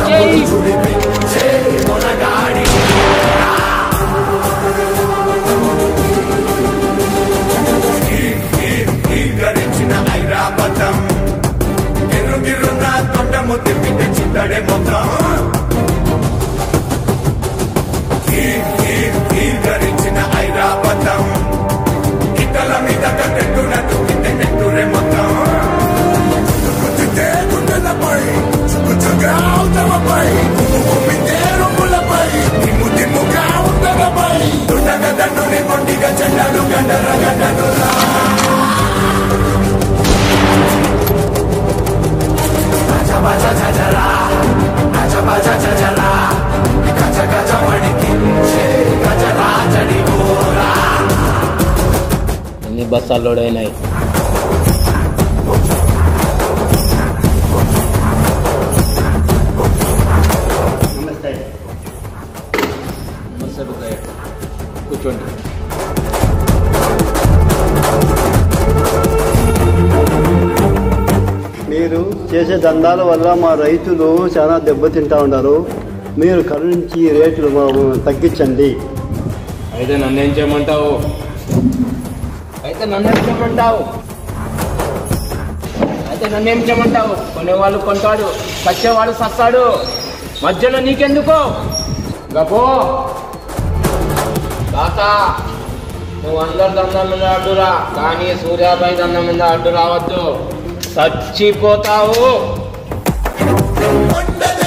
గరించిన ఐరాపతం ఎరుగిరున్న తొండము తిప్పితే చిత్తడే మొత్తం గరించిన ఐరాపతం ఇతల మీద కట్టెట్టున తుమ్మితే నెట్టురే మొత్తం గుద్దితే గుండెలపై చుక్కుచుగా అవుతామపై కుమ్మితే రొమ్ములపై నిమ్ము తిమ్ముగా ఉండలపై దుండగ దండుని మొండిగా చెండాలు గండర గండనులా ఎన్ని బస్సాలు లోడ్ అయినాయి నమస్తే నమస్తే బుద్ధయ్య కూర్చోండి మీరు చేసే దందాల వల్ల మా రైతులు చాలా దెబ్బతింటా ఉన్నారు మీరు కరుణించి రేట్లు మా- తగ్గించండి అయితే నన్నేం చేయమంటావు అయితే నన్నేం చేయమంటావు అయితే నన్నేం చేయమంటావు కొనేవాళ్ళు కొంటాడు సచ్చేవాడు సస్తాడు మధ్యలో నీకెందుకు గపో తాత నువ్వు అందరి దండం మీద అడ్డురా కానీ సూర్యాబాయి దండం మీద అడ్డు రావద్దు చచ్చిపోతావు ఉండదు